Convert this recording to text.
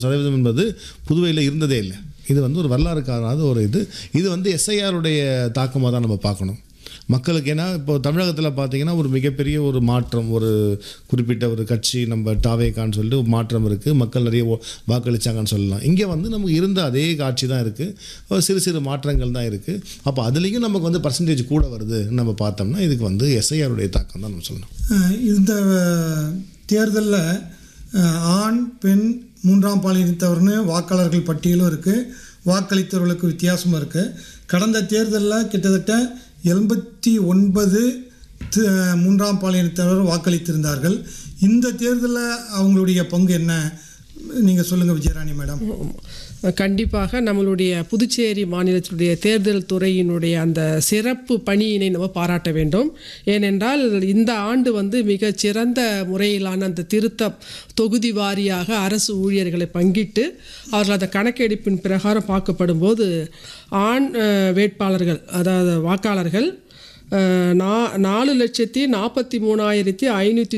சதவீதம் என்பது புதுவையில் இருந்ததே இல்லை இது வந்து ஒரு வரலாறு காரணாத ஒரு இது இது வந்து எஸ்ஐஆருடைய தாக்கமாக தான் நம்ம பார்க்கணும் மக்களுக்கு ஏன்னா இப்போ தமிழகத்தில் பார்த்தீங்கன்னா ஒரு மிகப்பெரிய ஒரு மாற்றம் ஒரு குறிப்பிட்ட ஒரு கட்சி நம்ம டாவேக்கான்னு சொல்லிட்டு ஒரு மாற்றம் இருக்குது மக்கள் நிறைய ஓ- வாக்களிச்சாங்கன்னு சொல்லலாம் இங்கே வந்து நமக்கு இருந்த அதே காட்சி தான் இருக்குது சிறு சிறு மாற்றங்கள் தான் இருக்குது அப்போ அதுலேயும் நமக்கு வந்து பர்சன்டேஜ் கூட வருது நம்ம பார்த்தோம்னா இதுக்கு வந்து எஸ்ஐஆருடைய தாக்கம் தான் நம்ம சொல்லணும் அஹ் இந்த தேர்தலில் ஆண் பெண் மூன்றாம் பாலினத்தவர்னு வாக்காளர்கள் பட்டியலும் இருக்குது வாக்களித்தவர்களுக்கு வித்தியாசமும் இருக்குது கடந்த தேர்தலில் கிட்டத்தட்ட எண்பத்தி ஒன்பது தி- மூன்றாம் பாலினத்தவர் வாக்களித்திருந்தார்கள் இந்த தேர்தலில் அவங்களுடைய பங்கு என்ன நீங்கள் சொல்லுங்கள் விஜயராணி மேடம் கண்டிப்பாக நம்மளுடைய புதுச்சேரி மாநிலத்தினுடைய தேர்தல் துறையினுடைய அந்த சிறப்பு பணியினை நம்ம பாராட்ட வேண்டும் ஏனென்றால் இந்த ஆண்டு வந்து மிகச் சிறந்த முறையிலான அந்த திருத்தம் தொகுதி வாரியாக அரசு ஊழியர்களை பங்கிட்டு அவர்கள் அந்த கணக்கெடுப்பின் பிரகாரம் பார்க்கப்படும்போது ஆண் அஹ், வேட்பாளர்கள் அதாவது வாக்காளர்கள் அஹ், நா நாலு லட்சத்தி நாற்பத்தி மூணாயிரத்தி ஐநூற்றி